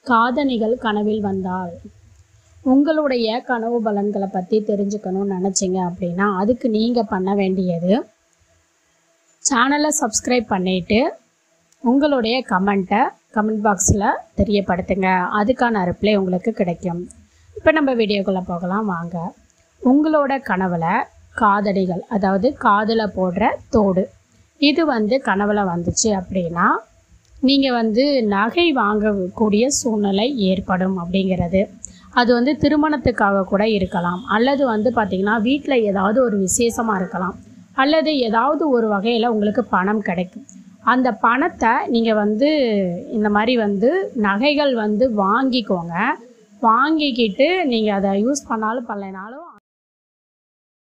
காதணிகள் கனவில் வந்தால் உங்களுடைய கனவு பலன்களை பற்றி தெரிஞ்சுக்கணும்னு நினச்சிங்க அப்படின்னா அதுக்கு நீங்கள் பண்ண வேண்டியது சேனலை சப்ஸ்கிரைப் பண்ணிவிட்டு உங்களுடைய கமெண்ட்டை கமெண்ட் பாக்ஸில் தெரியப்படுத்துங்க அதுக்கான ரிப்ளை உங்களுக்கு கிடைக்கும் இப்போ நம்ம வீடியோக்குள்ளே போகலாம் வாங்க உங்களோட கனவில் காதடிகள் அதாவது காதில் போடுற தோடு இது வந்து கனவில் வந்துச்சு அப்படின்னா நீங்கள் வந்து நகை வாங்கக்கூடிய சூழ்நிலை ஏற்படும் அப்படிங்கிறது அது வந்து திருமணத்துக்காக கூட இருக்கலாம் அல்லது வந்து பார்த்திங்கன்னா வீட்டில் ஏதாவது ஒரு விசேஷமாக இருக்கலாம் அல்லது ஏதாவது ஒரு வகையில் உங்களுக்கு பணம் கிடைக்கும் அந்த பணத்தை நீங்கள் வந்து இந்த மாதிரி வந்து நகைகள் வந்து வாங்கிக்கோங்க வாங்கிக்கிட்டு நீங்கள் அதை யூஸ் பண்ணாலும் பண்ணலைனாலும்